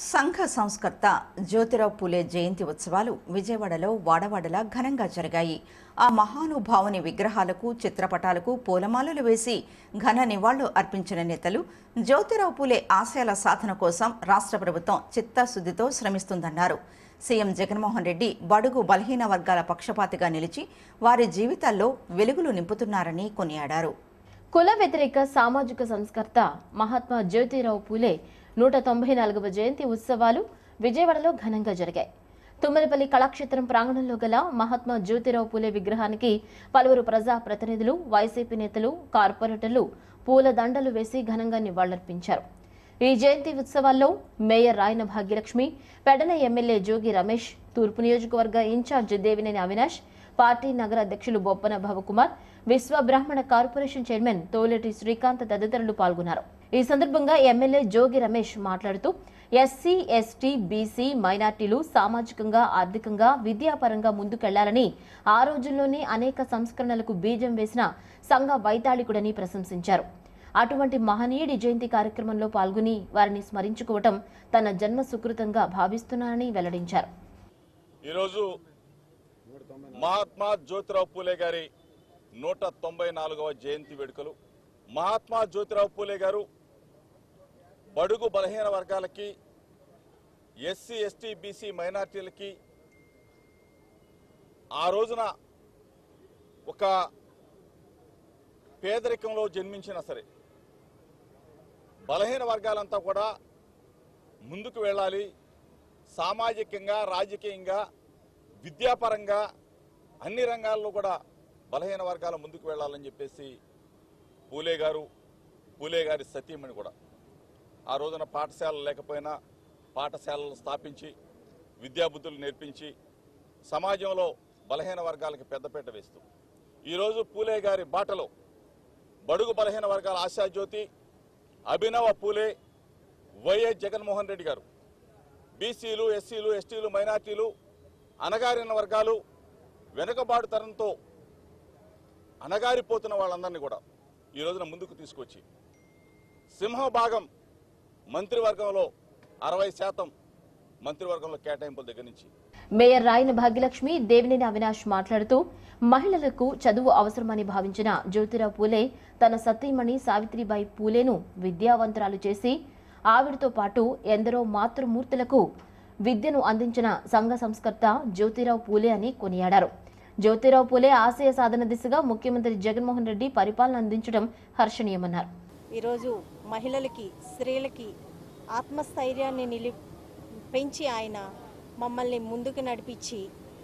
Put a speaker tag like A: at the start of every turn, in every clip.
A: సంఘ సంస్కర్త జ్యోతిరావు పూలే జయంతి ఉత్సవాలు విజయవాడలో వాడవాడలా ఘనంగా జరిగాయి ఆ మహానుభావుని విగ్రహాలకు చిత్రపటాలకు పూలమాలలు వేసి ఘన నివాళులు అర్పించిన నేతలు జ్యోతిరావు పూలే ఆశయాల సాధన కోసం రాష్ట్ర ప్రభుత్వం చిత్తశుద్ధితో శ్రమిస్తుందన్నారు సీఎం జగన్మోహన్ రెడ్డి బడుగు బలహీన వర్గాల పక్షపాతిగా నిలిచి వారి జీవితాల్లో వెలుగులు నింపుతున్నారని కొనియాడారు
B: కుల వ్యతిరేక సామాజిక సంస్కర్త మహాత్మా జ్యోతిరావు పూలే నూట తొంభై నాలుగవ జయంతి ఉత్సవాలు విజయవాడలో ఘనంగా జరిగాయి తుమ్మలపల్లి కళాక్షేత్రం ప్రాంగణంలో గల మహాత్మా జ్యోతిరావు పూలే విగ్రహానికి పలువురు ప్రజా ప్రతినిధులు వైసీపీ నేతలు కార్పొరేటర్లు పూల దండలు వేసి ఘనంగా నివాళులర్పించారు ఈ జయంతి ఉత్సవాల్లో మేయర్ రాయన భాగ్యలక్ష్మి పెడన ఎమ్మెల్యే జోగి రమేష్ తూర్పు నియోజకవర్గ ఇన్ఛార్జ్ దేవినేని అవినాష్ పార్టీ నగర అధ్యక్షులు బొప్పన భవకుమార్ విశ్వ బ్రాహ్మణ కార్పొరేషన్ చైర్మన్ తోలేటి శ్రీకాంత్ తదితరులు పాల్గొన్నారు ఈ సందర్భంగా ఎమ్మెల్యే జోగి రమేష్ మాట్లాడుతూ ఎస్సీ ఎస్టీ బీసీ మైనార్టీలు సామాజికంగా ఆర్థికంగా విద్యాపరంగా ముందుకెళ్లాలని ఆ రోజుల్లోనే అనేక సంస్కరణలకు బీజం వేసిన సంఘ వైతాళికుడని ప్రశంసించారు అటువంటి మహనీయుడి జయంతి కార్యక్రమంలో పాల్గొని వారిని స్మరించుకోవటం తన జన్మ సుకృతంగా భావిస్తున్నానని వెల్లడించారు
C: ఈరోజు మహాత్మా జ్యోతిరావు పూలే గారి నూట తొంభై నాలుగవ జయంతి వేడుకలు మహాత్మా జ్యోతిరావు పూలే గారు బడుగు బలహీన వర్గాలకి ఎస్సీ ఎస్టీ బీసీ మైనార్టీలకి ఆ రోజున ఒక పేదరికంలో జన్మించినా సరే బలహీన వర్గాలంతా కూడా ముందుకు వెళ్ళాలి సామాజికంగా రాజకీయంగా విద్యాపరంగా అన్ని రంగాల్లో కూడా బలహీన వర్గాల ముందుకు వెళ్ళాలని చెప్పేసి పూలే గారు పూలే గారి సతీమణి కూడా ఆ రోజున పాఠశాలలు లేకపోయినా పాఠశాలలు స్థాపించి విద్యాబుద్ధులు నేర్పించి సమాజంలో బలహీన వర్గాలకి పెద్దపీట వేస్తూ ఈరోజు పూలే గారి బాటలో బడుగు బలహీన వర్గాల ఆశాజ్యోతి అభినవ పూలే వైఎస్ జగన్మోహన్ రెడ్డి గారు బీసీలు ఎస్సీలు ఎస్టీలు మైనార్టీలు అణగారిన వర్గాలు వెనుకబాటుతనంతో అణగారిపోతున్న వాళ్ళందరినీ కూడా ఈ రోజున ముందుకు తీసుకొచ్చి సింహభాగం మంత్రివర్గంలో అరవై శాతం మంత్రివర్గంలో కేటాయింపుల దగ్గర నుంచి
B: మేయర్ రాయన భాగ్యలక్ష్మి దేవినేని అవినాష్ మాట్లాడుతూ మహిళలకు చదువు అవసరమని భావించిన జ్యోతిరావు పూలే తన సతీమణి సావిత్రిబాయి పూలేను విద్యావంతురాలు చేసి ఆవిడతో పాటు ఎందరో మాతృమూర్తులకు విద్యను అందించిన సంఘ సంస్కర్త జ్యోతిరావు పూలే అని కొనియాడారు జ్యోతిరావు పూలే ఆశయ సాధన దిశగా ముఖ్యమంత్రి జగన్మోహన్ రెడ్డి పరిపాలన అందించడం హర్షణీయమన్నారు
D: ఈరోజు మహిళలకి స్త్రీలకి ఆత్మస్థైర్యాన్ని నిలి పెంచి ఆయన మమ్మల్ని ముందుకు నడిపించి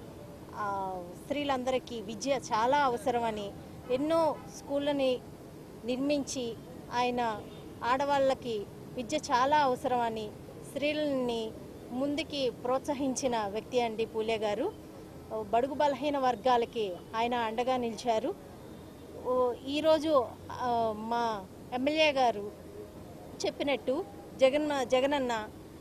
D: ఆ, స్త్రీలందరికీ విద్య చాలా అవసరమని ఎన్నో స్కూళ్ళని నిర్మించి ఆయన ఆడవాళ్ళకి విద్య చాలా అవసరమని స్త్రీలని ముందుకి ప్రోత్సహించిన వ్యక్తి అండి పూలే గారు బడుగు బలహీన వర్గాలకి ఆయన అండగా నిలిచారు ఓ, ఈరోజు ఆ, మా ఎమ్మెల్యే గారు చెప్పినట్టు జగన్ జగనన్న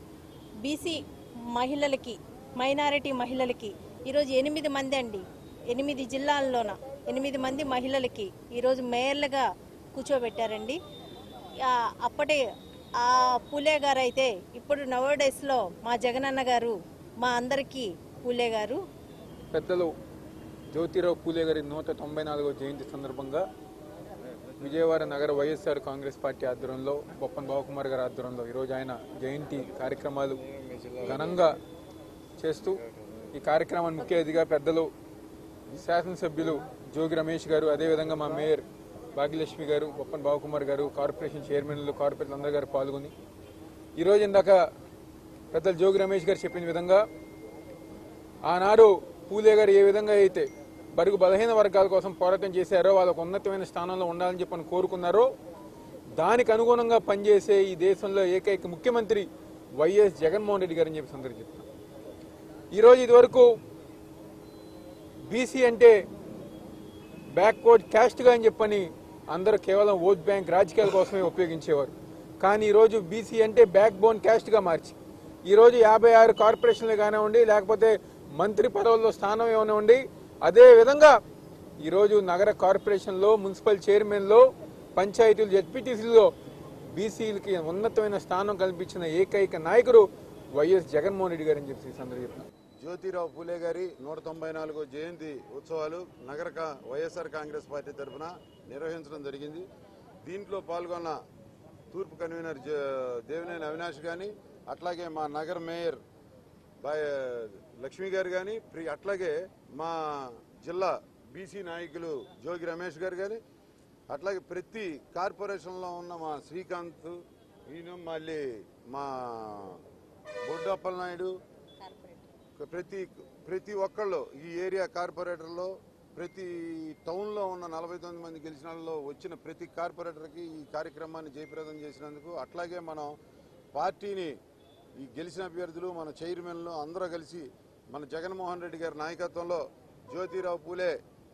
D: బీసీ మహిళలకి మైనారిటీ మహిళలకి ఈరోజు ఎనిమిది మంది అండి ఎనిమిది జిల్లాల్లోన ఎనిమిది మంది మహిళలకి ఈరోజు మేయర్లుగా కూర్చోబెట్టారండి ఆ, అప్పటి ఆ పూలే గారు అయితే ఇప్పుడు నవోడేస్లో మా జగనన్న గారు మా అందరికీ పూలే గారు
E: పెద్దలు జ్యోతిరావు పూలే గారి నూట తొంభై నాలుగవ జయంతి సందర్భంగా విజయవాడ నగర వైఎస్ఆర్ కాంగ్రెస్ పార్టీ ఆధ్వర్యంలో బొప్పన్ బావకుమార్ గారి ఆధ్వర్యంలో ఈరోజు ఆయన జయంతి కార్యక్రమాలు ఘనంగా చేస్తూ ఈ కార్యక్రమాన్ని ముఖ్య అతిథిగా పెద్దలు శాసనసభ్యులు జోగి రమేష్ గారు అదేవిధంగా మా మేయర్ భాగ్యలక్ష్మి గారు బొప్పన్ బావకుమార్ గారు కార్పొరేషన్ చైర్మన్లు కార్పొరేట్లు అందరూ గారు పాల్గొని ఈరోజు ఇందాక పెద్దలు జోగి రమేష్ గారు చెప్పిన విధంగా ఆనాడు పూలే గారు ఏ విధంగా అయితే బరుగు బలహీన వర్గాల కోసం పోరాటం చేశారో వాళ్ళకు ఉన్నతమైన స్థానంలో ఉండాలని చెప్పని కోరుకున్నారో దానికి అనుగుణంగా పనిచేసే ఈ దేశంలో ఏకైక ముఖ్యమంత్రి వైఎస్ జగన్మోహన్ రెడ్డి గారని చెప్పి సందర్భం చెప్తున్నాను ఈరోజు ఇదివరకు బీసీ అంటే బ్యాక్వర్డ్ క్యాస్ట్గా అని చెప్పని అందరూ కేవలం ఓట్ బ్యాంక్ రాజకీయాల కోసమే ఉపయోగించేవారు కానీ ఈరోజు బీసీ అంటే బ్యాక్ బోన్ క్యాస్ట్గా మార్చి ఈరోజు యాభై ఆరు కార్పొరేషన్లు కానివ్వండి లేకపోతే మంత్రి పదవుల్లో స్థానం ఏమనివ్వండి అదే విధంగా ఈరోజు నగర కార్పొరేషన్లో మున్సిపల్ చైర్మన్లో పంచాయతీలు జెడ్పీటీసీలో బీసీలకి ఉన్నతమైన స్థానం కల్పించిన ఏకైక నాయకుడు వైఎస్ జగన్మోహన్ రెడ్డి గారు అని చెప్పి ఈ సందర్భంగా చెప్తున్నాను
F: జ్యోతిరావు పూలే గారి నూట తొంభై నాలుగో జయంతి ఉత్సవాలు నగర కా- వైఎస్ఆర్ కాంగ్రెస్ పార్టీ తరఫున నిర్వహించడం జరిగింది దీంట్లో పాల్గొన్న తూర్పు కన్వీనర్ జ- దేవినేని అవినాష్ కానీ అట్లాగే మా నగర మేయర్ బాయ్ లక్ష్మి గారు కానీ అట్లాగే మా జిల్లా బీసీ నాయకులు జోగి రమేష్ గారు కానీ అట్లాగే ప్రతి కార్పొరేషన్లో ఉన్న మా శ్రీకాంత్ ఈయన మళ్ళీ మా బొడ్డప్పల నాయుడు ప్రతి ప్రతి ఒక్కళ్ళు ఈ ఏరియా కార్పొరేటర్లో ప్రతి టౌన్లో ఉన్న నలభై తొమ్మిది మంది గెలిచిన వాళ్ళలో వచ్చిన ప్రతి కార్పొరేటర్కి ఈ కార్యక్రమాన్ని జయప్రదం చేసినందుకు అట్లాగే మనం పార్టీని ఈ గెలిచిన అభ్యర్థులు మన చైర్మన్లు అందరూ కలిసి మన జగన్మోహన్ రెడ్డి గారి నాయకత్వంలో జ్యోతిరావు పూలే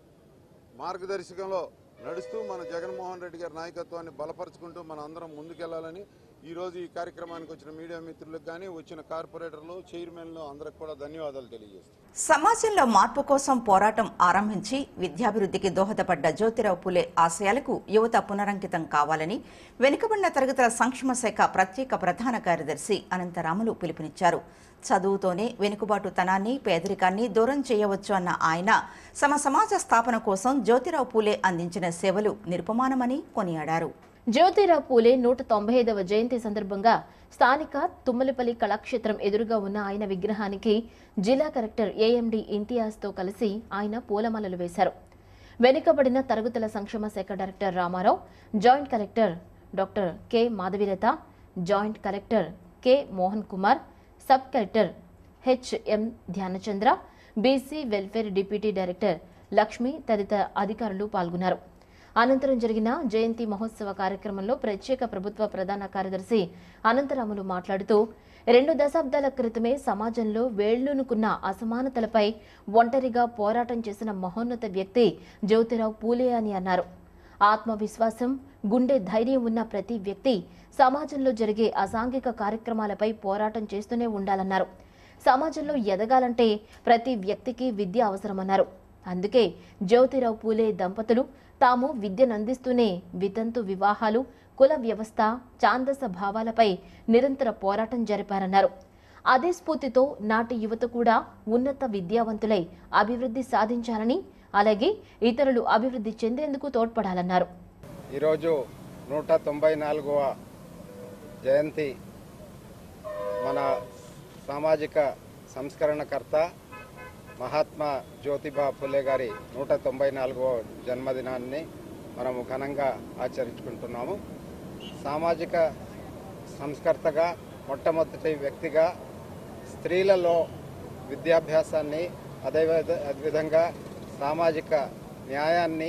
F: మార్గదర్శకంలో నడుస్తూ మన జగన్మోహన్ రెడ్డి గారి నాయకత్వాన్ని బలపరుచుకుంటూ మన అందరం ముందుకెళ్లాలని ఈ రోజు ఈ కార్యక్రమానికి వచ్చిన మీడియా మిత్రులకు కానీ వచ్చిన కార్పొరేటర్లు చైర్మన్లు అందరికి కూడా ధన్యవాదాలు తెలియజేస్తాను
A: సమాజంలో మార్పు కోసం పోరాటం ఆరంభించి విద్యాభివృద్ధికి దోహదపడ్డ జ్యోతిరావు పులే ఆశయాలకు యువత పునరంకితం కావాలని వెనుకబడిన తరగతుల సంక్షేమ శాఖ ప్రత్యేక ప్రధాన కార్యదర్శి అనంతరాములు పిలుపునిచ్చారు చదువుతోనే వెనుకబాటుతనాన్ని పేదరికాన్ని దూరం చేయవచ్చు అన్న ఆయన సమ సమాజ స్థాపన కోసం జ్యోతిరావు పూలే అందించిన సేవలు నిరుపమానమని కొనియాడారు
B: జ్యోతిరావు పూలే నూట తొంభై ఐదవ జయంతి సందర్భంగా స్థానిక తుమ్మలపల్లి కళాక్షేత్రం ఎదురుగా ఉన్న ఆయన విగ్రహానికి జిల్లా కలెక్టర్ ఏఎండి ఇంతియాజ్తో కలిసి ఆయన పూలమాలలు వేశారు వెనుకబడిన తరగతుల సంక్షేమ శాఖ director Ramarao joint collector doctor K Madhavilatha joint collector K Mohan Kumar sub collector HM Dhyanachandra BC welfare deputy director Lakshmi తదితర అధికారులు పాల్గొన్నారు అనంతరం జరిగిన జయంతి మహోత్సవ కార్యక్రమంలో ప్రత్యేక ప్రభుత్వ ప్రధాన కార్యదర్శి అనంతరాములు మాట్లాడుతూ రెండు దశాబ్దాల క్రితమే సమాజంలో వేళ్లూనుకున్న అసమానతలపై ఒంటరిగా పోరాటం చేసిన మహోన్నత వ్యక్తి జ్యోతిరావు పూలే అని అన్నారు ఆత్మవిశ్వాసం గుండె ధైర్యం ఉన్న ప్రతి వ్యక్తి సమాజంలో జరిగే అసాంఘిక కార్యక్రమాలపై పోరాటం చేస్తూనే ఉండాలన్నారు సమాజంలో ఎదగాలంటే ప్రతి వ్యక్తికి విద్య అవసరమన్నారు అందుకే జ్యోతిరావు పూలే దంపతులు తాము విద్యను అందిస్తూనే వితంతు వివాహాలు కుల వ్యవస్థ ఛాందస భావాలపై నిరంతర పోరాటం జరిపారన్నారు అదే స్ఫూర్తితో నాటి యువత కూడా ఉన్నత విద్యావంతులై అభివృద్ధి సాధించాలని అలాగే ఇతరులు అభివృద్ధి చెందేందుకు తోడ్పడాలన్నారు
G: ఈరోజు నూట తొంభై నాలుగవ జయంతి మన సామాజిక సంస్కరణకర్త మహాత్మా జ్యోతిబా ఫులే గారి నూట తొంభై నాలుగవ జన్మదినాన్ని మనము ఘనంగా ఆచరించుకుంటున్నాము సామాజిక సంస్కర్తగా మొట్టమొదటి వ్యక్తిగా స్త్రీలలో విద్యాభ్యాసాన్ని అదే విధ- విధంగా సామాజిక న్యాయాన్ని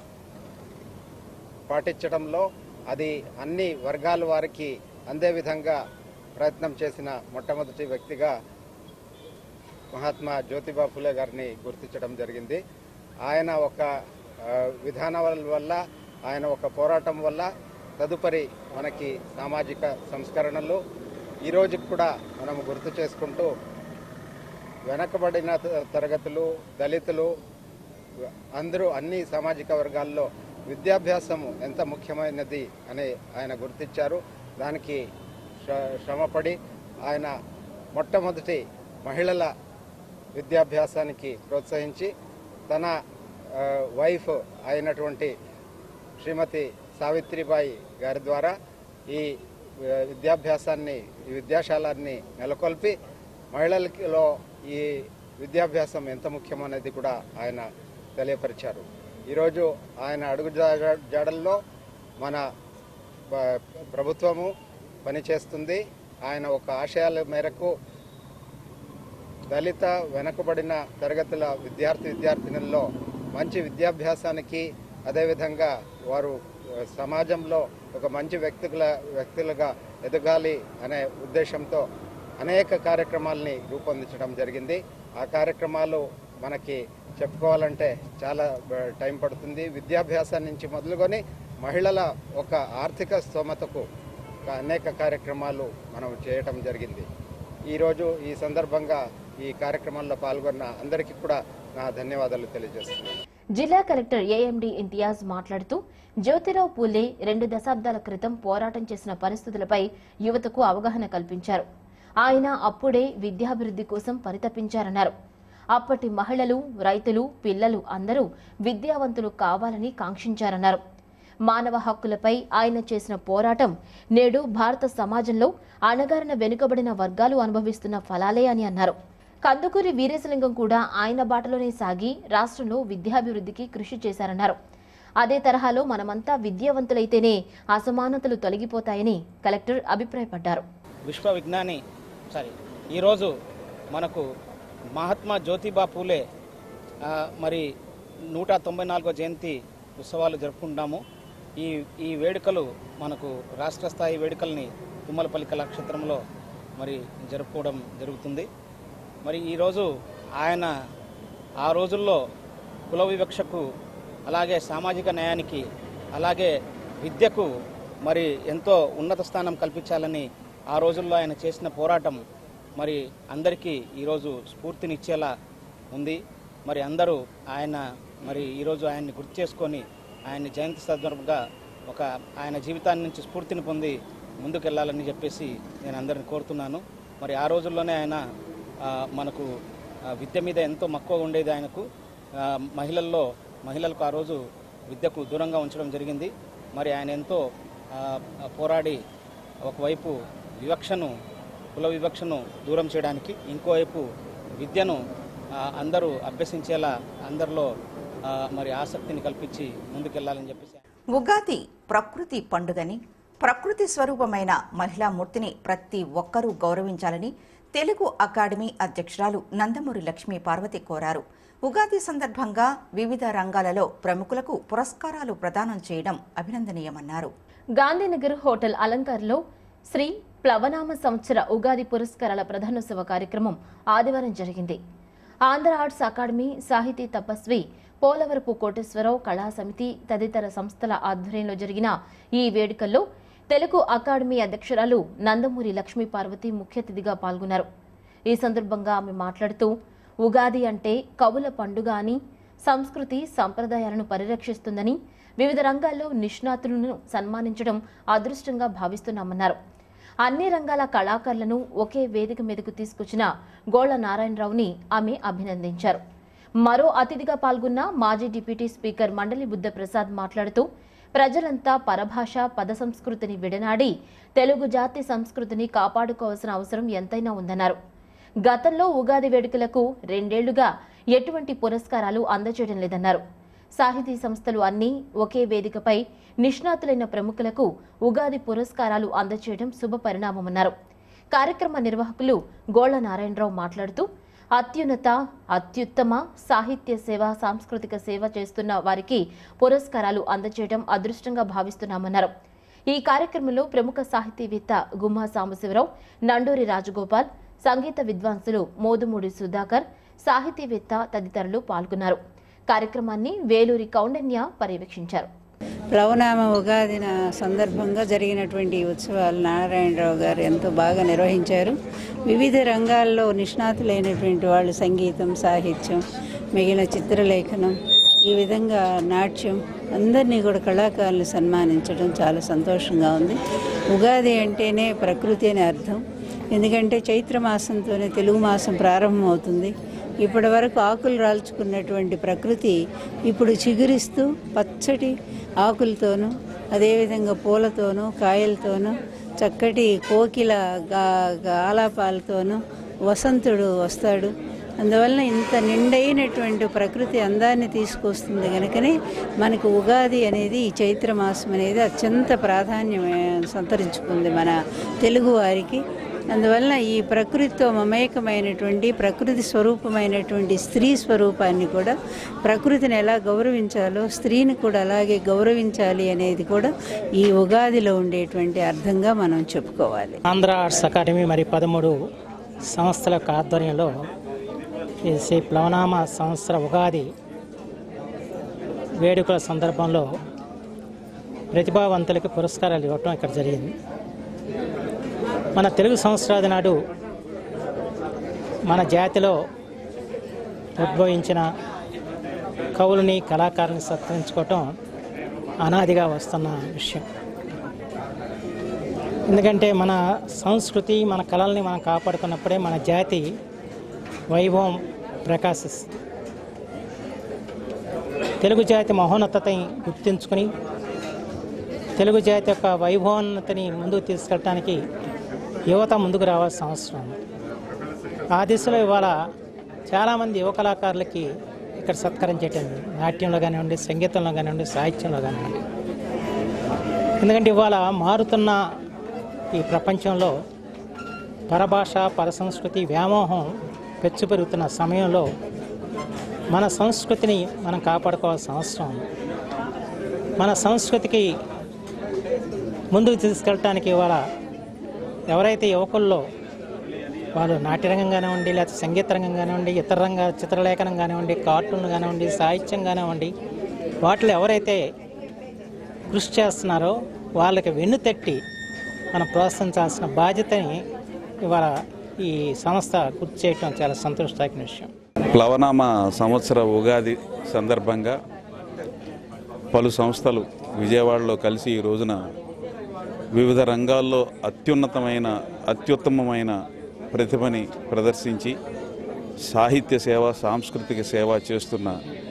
G: పాటించడంలో అది అన్ని వర్గాల వారికి అందే విధంగా ప్రయత్నం చేసిన మొట్టమొదటి వ్యక్తిగా మహాత్మా జ్యోతిబా ఫులే గారిని గుర్తించడం జరిగింది ఆయన ఒక ఆ, విధానాల వల్ల ఆయన ఒక పోరాటం వల్ల తదుపరి మనకి సామాజిక సంస్కరణలు ఈ రోజు కూడా మనం గుర్తు చేసుకుంటూ వెనకబడిన త- తరగతులు దళితులు అందరూ అన్ని సామాజిక వర్గాల్లో విద్యాభ్యాసము ఎంత ముఖ్యమైనది అని ఆయన గుర్తించారు దానికి శ్ర- శ్రమపడి ఆయన మొట్టమొదటి మహిళల విద్యాభ్యాసానికి ప్రోత్సహించి తన ఆ, వైఫ్ అయినటువంటి శ్రీమతి సావిత్రిబాయి గారి ద్వారా ఈ ఆ, విద్యాభ్యాసాన్ని ఈ విద్యాశాలాన్ని నెలకొల్పి మహిళలలో ఈ విద్యాభ్యాసం ఎంత ముఖ్యమనేది కూడా ఆయన తెలియపరిచారు ఈరోజు ఆయన అడుగు జా- జాడల్లో మన ప- ప్రభుత్వము పనిచేస్తుంది ఆయన ఒక ఆశయాల మేరకు దళిత వెనుకబడిన తరగతుల విద్యార్థి విద్యార్థినుల్లో మంచి విద్యాభ్యాసానికి అదేవిధంగా వారు ఆ, సమాజంలో ఒక మంచి వ్యక్తుల వ్యక్తులుగా ఎదగాలి అనే ఉద్దేశంతో అనేక కార్యక్రమాల్ని రూపొందించడం జరిగింది ఆ కార్యక్రమాలు మనకి చెప్పుకోవాలంటే చాలా బ- టైం పడుతుంది విద్యాభ్యాసం నుంచి మొదలుకొని మహిళల ఒక ఆర్థిక స్తోమతకు ఒక అనేక కార్యక్రమాలు మనం చేయటం జరిగింది ఈరోజు ఈ సందర్భంగా ఈ కార్యక్రమంలో పాల్గొన్న అందరికీ కూడా నా ధన్యవాదాలు తెలియజేస్తున్నాను
B: జిల్లా కలెక్టర్ ఏఎండి ఇంతియాజ్ మాట్లాడుతూ జ్యోతిరావు పూలే రెండు దశాబ్దాల క్రితం పోరాటం చేసిన పరిస్థితులపై యువతకు అవగాహన కల్పించారు ఆయన అప్పుడే విద్యాభివృద్ధి కోసం పరితపించారన్నారు అప్పటి మహిళలు రైతులు పిల్లలు అందరూ విద్యావంతులు కావాలని కాంక్షించారన్నారు మానవ హక్కులపై ఆయన చేసిన పోరాటం నేడు భారత సమాజంలో అణగారిన వెనుకబడిన వర్గాలు అనుభవిస్తున్న ఫలాలే అని అన్నారు కందుకూరి వీరేశలింగం కూడా ఆయన బాటలోనే సాగి రాష్ట్రంలో విద్యాభివృద్ధికి కృషి చేశారన్నారు అదే తరహాలో మనమంతా విద్యావంతులైతేనే అసమానతలు తొలగిపోతాయని కలెక్టర్ అభిప్రాయపడ్డారు
H: విశ్వ విజ్ఞాని సారీ ఈరోజు మనకు మహాత్మా జ్యోతిబా పూలే ఆ, మరి నూట తొంభై నాలుగో జయంతి ఉత్సవాలు జరుపుకుంటాము ఈ ఈ వేడుకలు మనకు రాష్ట్ర స్థాయి వేడుకల్ని తుమ్మలపల్లి కళాక్షేత్రంలో మరి జరుపుకోవడం జరుగుతుంది మరి ఈరోజు ఆయన ఆ రోజుల్లో కుల వివక్షకు అలాగే సామాజిక న్యాయానికి అలాగే విద్యకు మరి ఎంతో ఉన్నత స్థానం కల్పించాలని ఆ రోజుల్లో ఆయన చేసిన పోరాటం మరి అందరికీ ఈరోజు స్ఫూర్తినిచ్చేలా ఉంది మరి అందరూ ఆయన మరి ఈరోజు ఆయన్ని గుర్తు చేసుకొని ఆయన జయంతి సందర్భంగా ఒక ఆయన జీవితాన్ని నుంచి స్ఫూర్తిని పొంది ముందుకెళ్లాలని చెప్పేసి నేను అందరిని కోరుతున్నాను మరి ఆ రోజుల్లోనే ఆయన ఆ, మనకు ఆ, విద్య మీద ఎంతో మక్కువ ఉండేది ఆయనకు ఆ, మహిళల్లో మహిళలకు ఆ రోజు విద్యకు దూరంగా ఉంచడం జరిగింది మరి ఆయన ఎంతో ఆ, ఆ, పోరాడి ఒకవైపు వివక్షను కుల వివక్షను దూరం చేయడానికి ఇంకోవైపు విద్యను ఆ, అందరూ అభ్యసించేలా అందరిలో ఆ, మరి ఆసక్తిని కల్పించి ముందుకెళ్లాలని చెప్పేసి
A: ఉగాది ప్రకృతి పండుగని ప్రకృతి స్వరూపమైన మహిళా మూర్తిని ప్రతి ఒక్కరూ గౌరవించాలని తెలుగు అకాడమీ అధ్యక్షురాలు నందమూరి లక్ష్మీ పార్వతి కోరారు ఉగాది సందర్భంగా వివిధ రంగాలలో ప్రముఖులకు పురస్కారాలు ప్రదానం చేయడం అభినందనీయమన్నారు
B: గాంధీనగర్ హోటల్ అలంకార్లో శ్రీ ప్లవనామ సంవత్సర ఉగాది పురస్కారాల ప్రధానోత్సవ కార్యక్రమం ఆదివారం జరిగింది ఆంధ్ర ఆర్ట్స్ అకాడమీ సాహితీ తపస్వి పోలవరపు కోటేశ్వరరావు కళా సమితి తదితర సంస్థల ఆధ్వర్యంలో జరిగిన ఈ వేడుకల్లో తెలుగు అకాడమీ అధ్యక్షురాలు నందమూరి లక్ష్మీ పార్వతి ముఖ్య అతిథిగా పాల్గొన్నారు ఈ సందర్భంగా ఆమె మాట్లాడుతూ ఉగాది అంటే కవుల పండుగ అని సంస్కృతి సంప్రదాయాలను పరిరక్షిస్తుందని వివిధ రంగాల్లో నిష్ణాతులను సన్మానించడం అదృష్టంగా భావిస్తున్నామన్నారు అన్ని రంగాల కళాకారులను ఒకే వేదిక మీదకు తీసుకొచ్చిన గోళ్ల నారాయణరావుని ఆమె అభినందించారు మరో అతిథిగా పాల్గొన్న మాజీ డిప్యూటీ స్పీకర్ మండలి బుద్ధప్రసాద్ మాట్లాడుతూ ప్రజలంతా పరభాష పద సంస్కృతిని విడనాడి తెలుగు జాతి సంస్కృతిని కాపాడుకోవాల్సిన అవసరం ఎంతైనా ఉందన్నారు గతంలో ఉగాది వేడుకలకు రెండేళ్లుగా ఎటువంటి పురస్కారాలు అందజేయడం లేదన్నారు సాహితీ సంస్థలు అన్నీ ఒకే వేదికపై నిష్ణాతులైన ప్రముఖులకు ఉగాది పురస్కారాలు అందజేయడం శుభ పరిణామమన్నారు కార్యక్రమ నిర్వాహకులు గోళ్ల నారాయణరావు మాట్లాడుతూ అత్యున్నత అత్యుత్తమ సాహిత్య సేవ సాంస్కృతిక సేవ చేస్తున్న వారికి పురస్కారాలు అందజేయడం అదృష్టంగా భావిస్తున్నామన్నారు ఈ కార్యక్రమంలో ప్రముఖ సాహితీవేత్త గుమ్మా సాంబశివరావు నండూరి రాజగోపాల్ సంగీత విద్వాంసులు మోదుమూడి సుధాకర్ సాహితీవేత్త తదితరులు పాల్గొన్నారు కార్యక్రమాన్ని వేలూరి కౌండన్య పర్యవేక్షించారు
I: ప్లవనామ ఉగాది నా సందర్భంగా జరిగినటువంటి ఈ ఉత్సవాలు నారాయణరావు గారు ఎంతో బాగా నిర్వహించారు వివిధ రంగాల్లో నిష్ణాతులైనటువంటి వాళ్ళు సంగీతం సాహిత్యం మిగిలిన చిత్రలేఖనం ఈ విధంగా నాట్యం అందరినీ కూడా కళాకారులు సన్మానించడం చాలా సంతోషంగా ఉంది ఉగాది అంటేనే ప్రకృతి అనే అర్థం ఎందుకంటే చైత్ర మాసంతోనే తెలుగు మాసం ప్రారంభమవుతుంది ఇప్పటి వరకు ఆకులు రాల్చుకున్నటువంటి ప్రకృతి ఇప్పుడు చిగురిస్తూ పచ్చటి ఆకులతోనూ అదేవిధంగా పూలతోనూ కాయలతోనూ చక్కటి కోకిల గా గా- ఆలాపాలతోనూ వసంతుడు వస్తాడు అందువలన ఇంత నిండైనటువంటి ప్రకృతి అందాన్ని తీసుకొస్తుంది కనుకనే మనకు ఉగాది అనేది ఈ చైత్ర మాసం అనేది అత్యంత ప్రాధాన్యం సంతరించుకుంది మన తెలుగు వారికి అందువలన ఈ ప్రకృతితో మమేకమైనటువంటి ప్రకృతి స్వరూపమైనటువంటి స్త్రీ స్వరూపాన్ని కూడా ప్రకృతిని ఎలా గౌరవించాలో స్త్రీని కూడా అలాగే గౌరవించాలి అనేది కూడా ఈ ఉగాదిలో ఉండేటువంటి అర్థంగా మనం చెప్పుకోవాలి
J: ఆంధ్ర ఆర్ట్స్ అకాడమీ మరి పదమూడు సంస్థల యొక్క ఆధ్వర్యంలో ఈ శ్రీ ప్లవనామ సంవత్సర ఉగాది వేడుకల సందర్భంలో ప్రతిభావంతులకి పురస్కారాలు ఇవ్వటం ఇక్కడ జరిగింది మన తెలుగు సంవత్సరాది నాడు మన జాతిలో ఉద్భవించిన కవులని కళాకారుని సత్కరించుకోవటం అనాదిగా వస్తున్న విషయం ఎందుకంటే మన సంస్కృతి మన కళల్ని మనం కాపాడుకున్నప్పుడే మన జాతి వైభవం ప్రకాశిస్తుంది తెలుగు జాతి మహోన్నతని గుర్తించుకొని తెలుగు జాతి యొక్క వైభవోన్నతిని ముందుకు తీసుకెళ్ళడానికి యువత ముందుకు రావాల్సిన అవసరం ఉంది ఆ దిశలో ఇవాళ చాలామంది యువ కళాకారులకి ఇక్కడ సత్కరించేటం నాట్యంలో కానివ్వండి సంగీతంలో కానివ్వండి సాహిత్యంలో కానివ్వండి ఎందుకంటే ఇవాళ మారుతున్న ఈ ప్రపంచంలో పరభాష పరసంస్కృతి వ్యామోహం పెచ్చు పెరుగుతున్న సమయంలో మన సంస్కృతిని మనం కాపాడుకోవాల్సిన అవసరం ఉంది మన సంస్కృతికి ముందుకు తీసుకెళ్ళటానికి ఇవాళ ఎవరైతే యువకుల్లో వాళ్ళు నాట్యరంగం కానివ్వండి లేకపోతే సంగీత రంగం కానివ్వండి ఇతర రంగ చిత్రలేఖనం కానివ్వండి కార్టూన్ కానివ్వండి సాహిత్యం కానివ్వండి వాటిలో ఎవరైతే కృషి చేస్తున్నారో వాళ్ళకి వెన్ను తట్టి మనం ప్రోత్సహించాల్సిన బాధ్యతని ఇవాళ ఈ సంస్థ గుర్తు చేయటం చాలా సంతోషదాయకమైన విషయం
C: ప్లవనామ సంవత్సర ఉగాది సందర్భంగా పలు సంస్థలు విజయవాడలో కలిసి ఈ రోజున వివిధ రంగాల్లో అత్యున్నతమైన అత్యుత్తమమైన ప్రతిభని ప్రదర్శించి సాహిత్య సేవ సాంస్కృతిక సేవ చేస్తున్న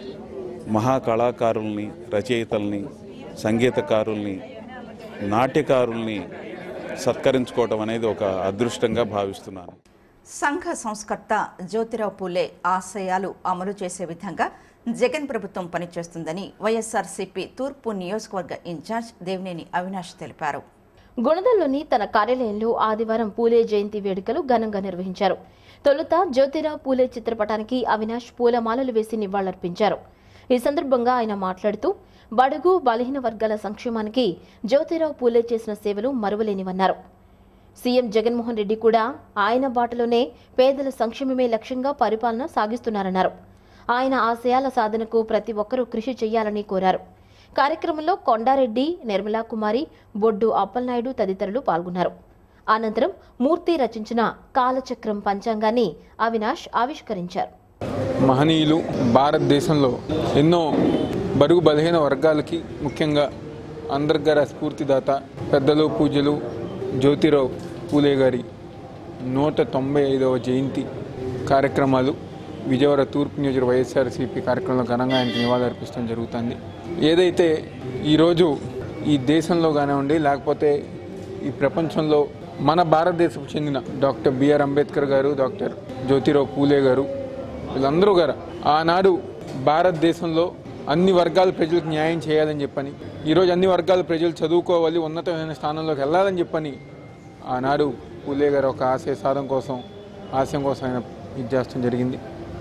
C: మహాకళాకారుల్ని రచయితల్ని సంగీతకారుల్ని నాట్యకారుల్ని సత్కరించుకోవటం అనేది ఒక అదృష్టంగా భావిస్తున్నాను
A: సంఘ సంస్కర్త జ్యోతిరావు పూలే ఆశయాలు అమలు చేసే విధంగా జగన్ ప్రభుత్వం పనిచేస్తుందని వైఎస్ఆర్సీపీ తూర్పు నియోజకవర్గ ఇన్ఛార్జ్ దేవినేని అవినాష్ తెలిపారు
B: గుణదల్లోని తన కార్యాలయంలో ఆదివారం పూలే జయంతి వేడుకలు ఘనంగా నిర్వహించారు తొలుత జ్యోతిరావు పూలే చిత్రపటానికి అవినాష్ పూలమాలలు వేసి నివాళులర్పించారు ఈ సందర్భంగా ఆయన మాట్లాడుతూ బడుగు బలహీన వర్గాల సంక్షేమానికి జ్యోతిరావు పూలే చేసిన సేవలు మరువలేనివన్నారు సీఎం జగన్మోహన్ రెడ్డి కూడా ఆయన బాటలోనే పేదల సంక్షేమమే లక్ష్యంగా పరిపాలన సాగిస్తున్నారన్నారు ఆయన ఆశయాల సాధనకు ప్రతి ఒక్కరూ కృషి చేయాలని కోరారు కార్యక్రమంలో కొండారెడ్డి నిర్మలా కుమారి బొడ్డు అప్పలనాయుడు తదితరులు పాల్గొన్నారు అనంతరం మూర్తి రచించిన కాలచక్రం పంచాంగాన్ని అవినాష్ ఆవిష్కరించారు
E: మహనీయులు భారతదేశంలో ఎన్నో బరుగు బలహీన వర్గాలకి ముఖ్యంగా అంతర్గర స్ఫూర్తిదాత పెద్దలు పూజలు జ్యోతిరావు పూలే గారి నూట తొంభై ఐదవ జయంతి కార్యక్రమాలు విజయవాడ తూర్పు నియోజక వైఎస్ఆర్సీపీ కార్యక్రమంలో ఘనంగా ఆయనకు నివాళులర్పించడం జరుగుతుంది ఏదైతే ఈరోజు ఈ దేశంలో కానివ్వండి లేకపోతే ఈ ప్రపంచంలో మన భారతదేశం చెందిన డాక్టర్ బిఆర్ అంబేద్కర్ గారు డాక్టర్ జ్యోతిరావు పూలే గారు వీళ్ళందరూ గారు ఆనాడు భారతదేశంలో అన్ని వర్గాల ప్రజలకు న్యాయం చేయాలని చెప్పని ఈరోజు అన్ని వర్గాల ప్రజలు చదువుకోవాలి ఉన్నతమైన స్థానంలోకి వెళ్ళాలని చెప్పని ఆనాడు పూలే గారు ఒక ఆశయ సాధన కోసం ఆశయం కోసం ఆయన ఇది చేస్తడం జరిగింది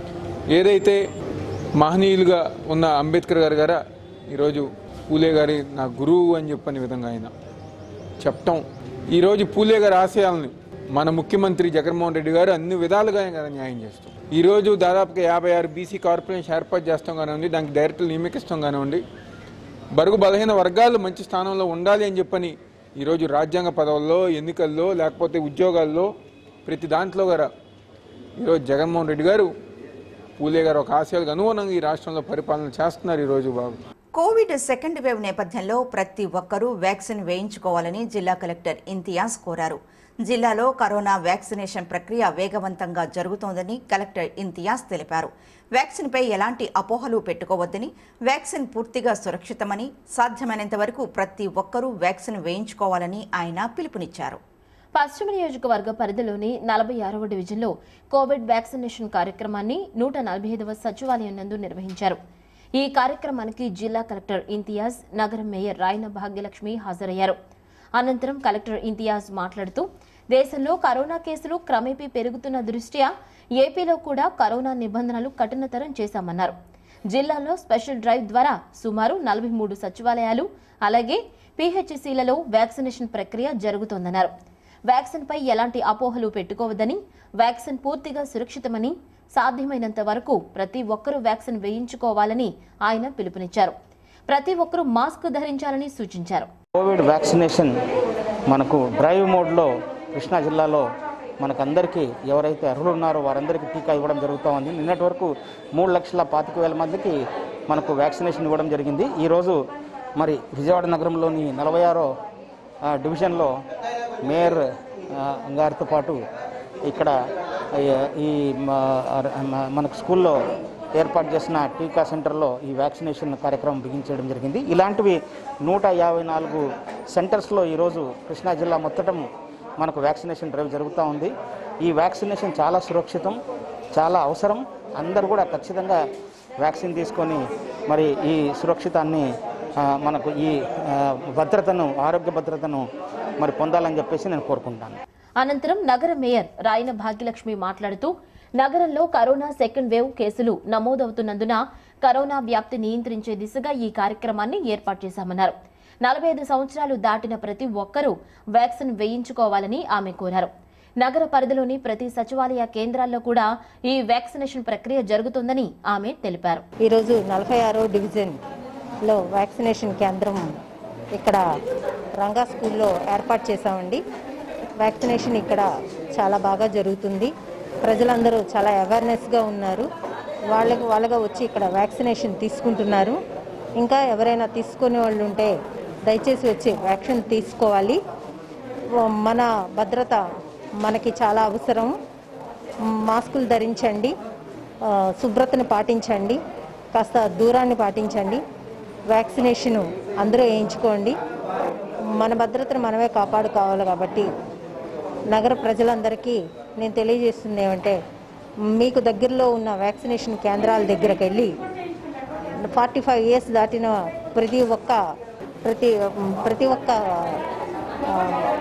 E: ఏదైతే మహనీయులుగా ఉన్న అంబేద్కర్ గారు గారా ఈరోజు పూలే గారి నా గురువు అని చెప్పని విధంగా ఆయన చెప్పటం ఈరోజు పూలే గారి ఆశయాలను మన ముఖ్యమంత్రి జగన్మోహన్ రెడ్డి గారు అన్ని విధాలుగా ఆయన న్యాయం చేస్తాం ఈరోజు దాదాపుగా యాభై ఆరు బీసీ కార్పొరేషన్ ఏర్పాటు చేస్తాం కానివ్వండి దానికి డైరెక్టర్లు నియమికిస్తాం కానివ్వండి బరుగు బలహీన వర్గాలు మంచి స్థానంలో ఉండాలి అని చెప్పని ఈరోజు రాజ్యాంగ పదవుల్లో ఎన్నికల్లో లేకపోతే ఉద్యోగాల్లో ప్రతి దాంట్లో గారా ఈరోజు జగన్మోహన్ రెడ్డి గారు పూలే గారు ఒక ఆశయాలకు అనుగుణంగా ఈ రాష్ట్రంలో పరిపాలన చేస్తున్నారు ఈరోజు బాబు
A: కోవిడ్ సెకండ్ వేవ్ నేపథ్యంలో ప్రతి ఒక్కరూ వ్యాక్సిన్ వేయించుకోవాలని జిల్లా కలెక్టర్ ఇంతియాజ్ కోరారు జిల్లాలో కరోనా వ్యాక్సినేషన్ ప్రక్రియ వేగవంతంగా జరుగుతోందని కలెక్టర్ ఇంతియాజ్ తెలిపారు వ్యాక్సిన్పై ఎలాంటి అపోహలు పెట్టుకోవద్దని వ్యాక్సిన్ పూర్తిగా సురక్షితమని సాధ్యమైనంత వరకు ప్రతి ఒక్కరూ వ్యాక్సిన్ వేయించుకోవాలని ఆయన పిలుపునిచ్చారు
B: పశ్చిమ నియోజకవర్గ పరిధిలోని నలభై ఆరవ డివిజన్లో కోవిడ్ వ్యాక్సినేషన్ కార్యక్రమాన్ని నూట నలభై ఐదవ సచివాలయం నందు నిర్వహించారు ఈ కార్యక్రమానికి జిల్లా కలెక్టర్ ఇంతియాజ్ నగరం మేయర్ రాయన భాగ్యలక్ష్మి హాజరయ్యారు అనంతరం కలెక్టర్ ఇంతియాజ్ మాట్లాడుతూ దేశంలో కరోనా కేసులు క్రమేపీ పెరుగుతున్న దృష్ట్యా ఏపీలో కూడా కరోనా నిబంధనలు కఠినతరం చేశామన్నారు జిల్లాలో స్పెషల్ డ్రైవ్ ద్వారా సుమారు నలభై మూడు సచివాలయాలు అలాగే పీహెచ్సీలలో వ్యాక్సినేషన్ ప్రక్రియ జరుగుతోందన్నారు వ్యాక్సిన్పై ఎలాంటి అపోహలు పెట్టుకోవద్దని వ్యాక్సిన్ పూర్తిగా సురక్షితమని సాధ్యమైనంత వరకు ప్రతి ఒక్కరూ వ్యాక్సిన్ వేయించుకోవాలని ఆయన పిలుపునిచ్చారు ప్రతి ఒక్కరూ మాస్క్ ధరించాలని సూచించారు
H: కోవిడ్ వ్యాక్సినేషన్ మనకు డ్రైవ్ మోడ్లో కృష్ణా జిల్లాలో మనకందరికీ ఎవరైతే అర్హులు ఉన్నారో వారందరికీ టీకా ఇవ్వడం జరుగుతూ ఉంది నిన్నటి వరకు మూడు లక్షల పాతిక వేల మందికి మనకు వ్యాక్సినేషన్ ఇవ్వడం జరిగింది ఈరోజు మరి విజయవాడ నగరంలోని నలభై ఆరో డివిజన్లో మేయర్ ఆ, గారితో పాటు ఇక్కడ ఈ- ఈ మా- మ- మనకు స్కూల్లో ఏర్పాటు చేసిన టీకా సెంటర్లో ఈ వ్యాక్సినేషన్ కార్యక్రమం బిగించడం జరిగింది ఇలాంటివి నూట యాభై నాలుగు సెంటర్స్లో ఈరోజు కృష్ణా జిల్లా మొత్తటం మనకు వ్యాక్సినేషన్ డ్రైవ్ జరుగుతూ ఉంది ఈ వ్యాక్సినేషన్ చాలా సురక్షితం చాలా అవసరం అందరూ కూడా ఖచ్చితంగా వ్యాక్సిన్ తీసుకొని మరి ఈ సురక్షితాన్ని ఆ, మనకు ఈ ఆ, భద్రతను ఆరోగ్య భద్రతను మరి పొందాలని చెప్పేసి నేను కోరుకుంటాను
B: అనంతరం నగర మేయర్ రాయన భాగ్యలక్ష్మి మాట్లాడుతూ నగరంలో కరోనా సెకండ్ వేవ్ కేసులు నమోదవుతున్నందున కరోనా వ్యాప్తి నియంత్రించే దిశగా ఈ కార్యక్రమాన్ని ఏర్పాటు చేశామన్నారు నలభై ఐదు సంవత్సరాలు దాటిన ప్రతి ఒక్కరూ వ్యాక్సిన్ వేయించుకోవాలని ఆమె కోరారు నగర పరిధిలోని ప్రతి సచివాలయ కేంద్రాల్లో కూడా ఈ వ్యాక్సినేషన్ ప్రక్రియ జరుగుతుందని ఆమె తెలిపారు
D: ఈరోజు నలభై ఆరో డివిజన్లో వ్యాక్సినేషన్ కేంద్రం ఇక్కడ రంగా స్కూల్లో ఏర్పాటు చేశామండి వ్యాక్సినేషన్ ఇక్కడ చాలా బాగా జరుగుతుంది ప్రజలందరూ చాలా అవేర్నెస్గా ఉన్నారు వాళ్ళకి వాళ్ళగా వచ్చి ఇక్కడ వ్యాక్సినేషన్ తీసుకుంటున్నారు ఇంకా ఎవరైనా తీసుకునే వాళ్ళు ఉంటే దయచేసి వచ్చి వ్యాక్సిన్ తీసుకోవాలి మన భద్రత మనకి చాలా అవసరం మాస్కులు ధరించండి ఆ, శుభ్రతను పాటించండి కాస్త దూరాన్ని పాటించండి వ్యాక్సినేషన్ అందరూ వేయించుకోండి మన భద్రతను మనమే కాపాడుకోవాలి కాబట్టి నగర ప్రజలందరికీ నేను తెలియజేస్తుంది ఏమంటే మీకు దగ్గరలో ఉన్న వ్యాక్సినేషన్ కేంద్రాల దగ్గరకు వెళ్ళి ఫార్టీ ఫైవ్ ఇయర్స్ దాటిన ప్రతి ఒక్క ప్రతి ప్రతి ఒక్క ఆ,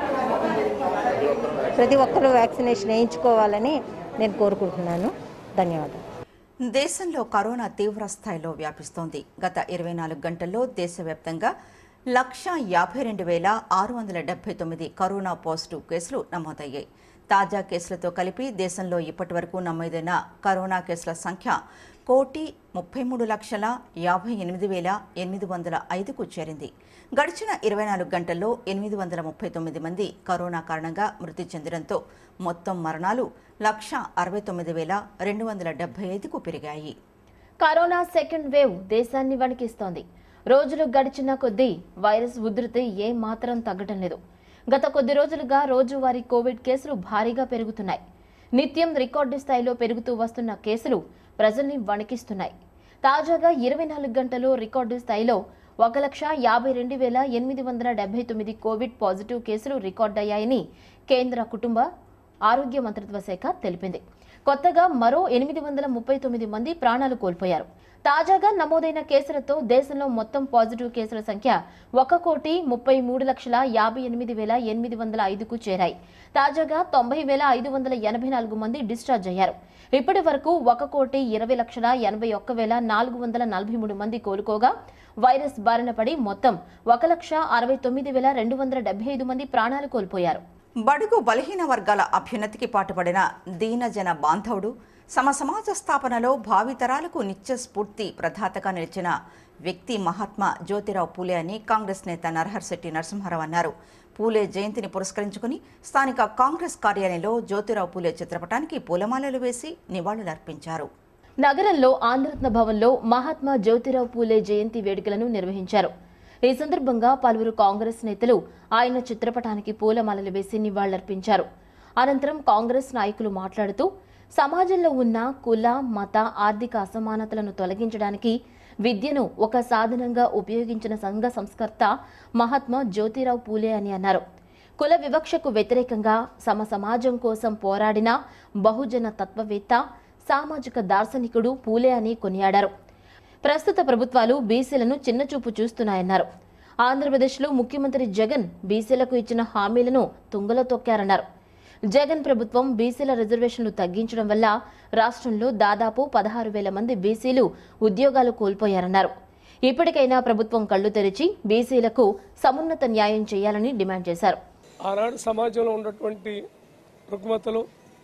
D: ప్రతి ఒక్కరూ వ్యాక్సినేషన్ వేయించుకోవాలని నేను కోరుకుంటున్నాను ధన్యవాదాలు
A: దేశంలో కరోనా తీవ్ర స్థాయిలో వ్యాపిస్తోంది గత ఇరవై నాలుగు గంటల్లో దేశవ్యాప్తంగా లక్ష యాభై రెండు వేల ఆరు వందల డెబ్బై తొమ్మిది కరోనా పాజిటివ్ కేసులు నమోదయ్యాయి తాజా కేసులతో కలిపి దేశంలో ఇప్పటివరకు నమోదైన కరోనా కేసుల సంఖ్య కోటి ముప్పై మూడు లక్షల యాభై ఎనిమిది వేల ఎనిమిది వందల ఐదుకు చేరింది గడిచిన ఇరవై నాలుగు గంటల్లో ఎనిమిది వందల ముప్పై తొమ్మిది మంది కరోనా కారణంగా మృతి చెందడంతో మొత్తం మరణాలు లక్ష అరవై తొమ్మిది వేల రెండు వందల డెబ్బై ఐదుకు పెరిగాయి
B: కరోనా సెకండ్ వేవ్ దేశాన్ని వణికిస్తోంది రోజులు గడిచిన కొద్దీ వైరస్ ఉధృతి ఏ మాత్రం తగ్గటం లేదు గత కొద్ది రోజులుగా రోజువారీ కోవిడ్ కేసులు భారీగా పెరుగుతున్నాయి నిత్యం రికార్డు స్థాయిలో పెరుగుతూ వస్తున్న కేసులు ప్రజల్ని వణికిస్తున్నాయి తాజాగా ఇరవై నాలుగు గంటలు రికార్డు స్థాయిలో ఒక లక్ష యాభై రెండు వేల ఎనిమిది వందల డెబ్బై తొమ్మిది కోవిడ్ పాజిటివ్ కేసులు రికార్డయ్యాయని కేంద్ర కుటుంబ ఆరోగ్య మంత్రిత్వ శాఖ తెలిపింది కొత్తగా మరో ఎనిమిది వందల ముప్పై తొమ్మిది మంది ప్రాణాలు కోల్పోయారు తాజాగా నమోదైన కేసులతో దేశంలో మొత్తం పాజిటివ్ కేసుల సంఖ్య ఒక కోటి ముప్పై మూడు లక్షల యాభై ఎనిమిది వేల ఎనిమిది వందల ఐదుకు చేరాయి తాజాగా తొంభై వేల ఐదు వందల ఎనభై నాలుగు మంది డిశ్చార్జ్ అయ్యారు ఇప్పటి వరకు ఒక కోటి ఇరవై లక్షల ఎనభై ఒక్క వేల నాలుగు వందల నలభై మూడు మంది కోలుకోగా వైరస్ బారిన పడి మొత్తం ఒక లక్ష అరవై తొమ్మిది వేల రెండు వందల డెబ్బై ఐదు మంది ప్రాణాలు కోల్పోయారు
A: బడుగు బలహీన వర్గాల అభ్యున్నతికి పాటుపడిన దీనజన బాంధవుడు సమ సమాజ స్థాపనలో భావితరాలకు నిత్య స్ఫూర్తి ప్రదాతగా నిలిచిన వ్యక్తి మహాత్మా జ్యోతిరావు పూలే అని కాంగ్రెస్ నేత నరహర్ శెట్టి నరసింహారావు అన్నారు పూలే జయంతిని పురస్కరించుకుని స్థానిక కాంగ్రెస్ కార్యాలయంలో జ్యోతిరావు పూలే చిత్రపటానికి పూలమాలలు వేసి నివాళులర్పించారు
B: నగరంలో ఆంధ్రరత్న భవన్లో మహాత్మా జ్యోతిరావు పూలే జయంతి వేడుకలను నిర్వహించారు ఈ సందర్భంగా పలువురు కాంగ్రెస్ నేతలు ఆయన చిత్రపటానికి పూలమాలలు వేసి నివాళులర్పించారు అనంతరం కాంగ్రెస్ నాయకులు మాట్లాడుతూ సమాజంలో ఉన్న కుల మత ఆర్థిక అసమానతలను తొలగించడానికి విద్యను ఒక సాధనంగా ఉపయోగించిన సంఘ సంస్కర్త మహాత్మా జ్యోతిరావు పూలే అని అన్నారు కుల వివక్షకు వ్యతిరేకంగా సమ సమాజం కోసం పోరాడిన బహుజన తత్వవేత్త సామాజిక దార్శనికుడు పూలే అని కొనియాడారు ప్రస్తుత ప్రభుత్వాలు బీసీలను చిన్నచూపు చూస్తున్నాయన్నారు ఆంధ్రప్రదేశ్లో ముఖ్యమంత్రి జగన్ బీసీలకు ఇచ్చిన హామీలను తుంగలో తొక్కారన్నారు జగన్ ప్రభుత్వం బీసీల రిజర్వేషన్లు తగ్గించడం వల్ల రాష్ట్రంలో దాదాపు పదహారు వేల మంది బీసీలు ఉద్యోగాలు కోల్పోయారన్నారు ఇప్పటికైనా ప్రభుత్వం కళ్లు తెరిచి బీసీలకు సమున్నత న్యాయం చేయాలని డిమాండ్ చేశారు
K: ఆనాడు సమాజంలో ఉన్నటువంటి రుగ్మతలు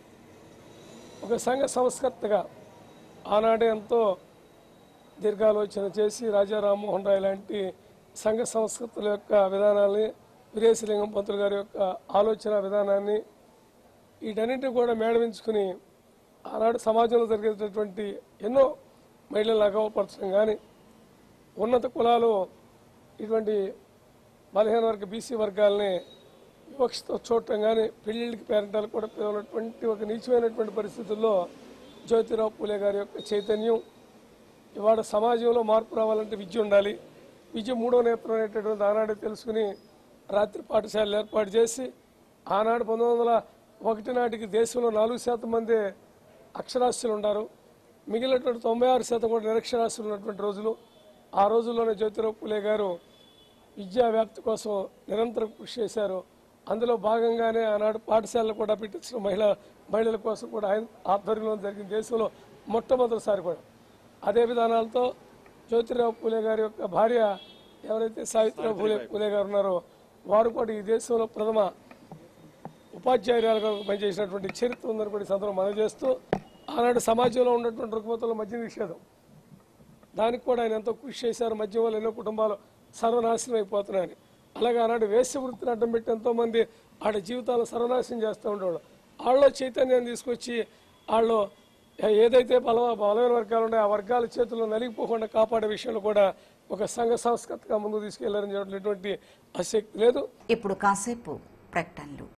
K: ఒక సంఘ సంస్కర్తగా ఆనాడే ఎంతో దీర్ఘాలోచన చేసి రాజా రామ్మోహన్ రాయ్ లాంటి సంఘ సంస్కృతుల యొక్క విధానాల్ని వీరేశలింగం పంతులు గారి యొక్క ఆలోచన విధానాన్ని వీటన్నింటినీ కూడా మేడవించుకుని ఆనాడు సమాజంలో జరిగేటటువంటి ఎన్నో మహిళలను అగవపరచడం కానీ ఉన్నత కులాలు ఇటువంటి బలహీన వర్గ బీసీ వర్గాల్ని వివక్షతో చూడటం కానీ పెళ్లిళ్ళకి పేరెంటాలు కూడా పిలవనటువంటి ఒక నీచమైనటువంటి పరిస్థితుల్లో జ్యోతిరావు పూలే గారి యొక్క చైతన్యం ఇవాళ సమాజంలో మార్పు రావాలంటే విద్య ఉండాలి విద్య మూడో నేత్రం అనేటటువంటి ఆనాడే తెలుసుకుని రాత్రి పాఠశాలలు ఏర్పాటు చేసి ఆనాడు పంతొమ్మిది వందల ఒకటి నాటికి దేశంలో నాలుగు శాతం మంది అక్షరాస్యులు ఉన్నారు మిగిలినటువంటి తొంభై ఆరు శాతం కూడా నిరక్షరాస్యులు ఉన్నటువంటి రోజులు ఆ రోజుల్లోనే జ్యోతిరావు పూలే గారు విద్యా వ్యాప్తి కోసం నిరంతరం కృషి చేశారు అందులో భాగంగానే ఆనాడు పాఠశాలలు కూడా పెట్టించిన మహిళా మహిళల కోసం కూడా ఆయన ఆధ్వర్యంలో జరిగిన దేశంలో మొట్టమొదటిసారి కూడా అదే విధానాలతో జ్యోతిరావు పూలే గారి యొక్క భార్య ఎవరైతే సావిత్రిరావు పూలే పూలే గారు ఉన్నారో వారు కూడా ఈ దేశంలో ప్రథమ ఉపాధ్యాయురాలుగా పనిచేసినటువంటి చరిత్ర ఉందని కూడా ఈ సందర్భంగా మనం చేస్తూ ఆనాడు సమాజంలో ఉన్నటువంటి రుగ్మతల మద్య నిషేధం దానికి కూడా ఆయన ఎంతో కృషి చేశారు మద్యం వల్ల ఎన్నో కుటుంబాలు సర్వనాశనం అయిపోతున్నాయని అలాగే ఆనాడు వేశ్య వృత్తిని అడ్డం పెట్టి ఎంతో మంది ఆడ జీవితాలను సర్వనాశనం చేస్తూ ఉండేవాళ్ళు వాళ్ళలో చైతన్యాన్ని తీసుకొచ్చి వాళ్ళు ఏదైతే బల బలమైన వర్గాలు ఉన్నాయో ఆ వర్గాల చేతుల్లో నలిగిపోకుండా కాపాడే విషయంలో కూడా ఒక సంఘ సంస్కృతిగా ముందుకు తీసుకెళ్లారని చెప్పడం ఎటువంటి ఆసక్తి లేదు
A: ఇప్పుడు కాసేపు ప్రకటనలు